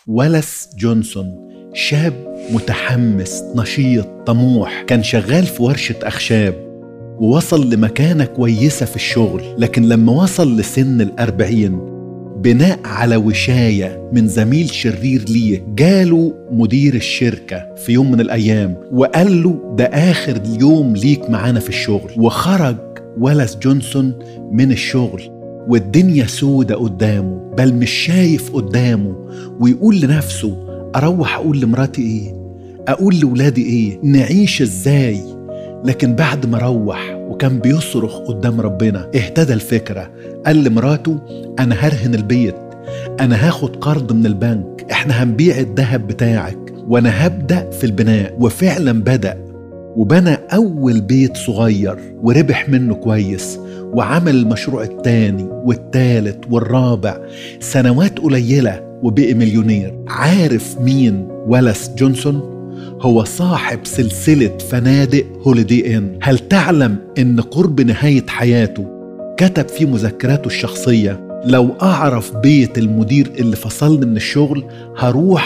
ولس جونسون شاب متحمس نشيط طموح كان شغال في ورشة أخشاب ووصل لمكانة كويسة في الشغل لكن لما وصل لسن الأربعين بناء على وشاية من زميل شرير ليه جاله مدير الشركة في يوم من الأيام وقال له ده آخر يوم ليك معانا في الشغل وخرج ولس جونسون من الشغل والدنيا سودة قدامه بل مش شايف قدامه ويقول لنفسه أروح أقول لمراتي إيه أقول لولادي إيه نعيش إزاي لكن بعد ما روح وكان بيصرخ قدام ربنا اهتدى الفكرة قال لمراته أنا هرهن البيت أنا هاخد قرض من البنك إحنا هنبيع الذهب بتاعك وأنا هبدأ في البناء وفعلا بدأ وبنى أول بيت صغير وربح منه كويس وعمل المشروع التاني والتالت والرابع سنوات قليلة وبقي مليونير عارف مين ولس جونسون؟ هو صاحب سلسلة فنادق هوليدي إن هل تعلم إن قرب نهاية حياته كتب في مذكراته الشخصية لو أعرف بيت المدير اللي فصلني من الشغل هروح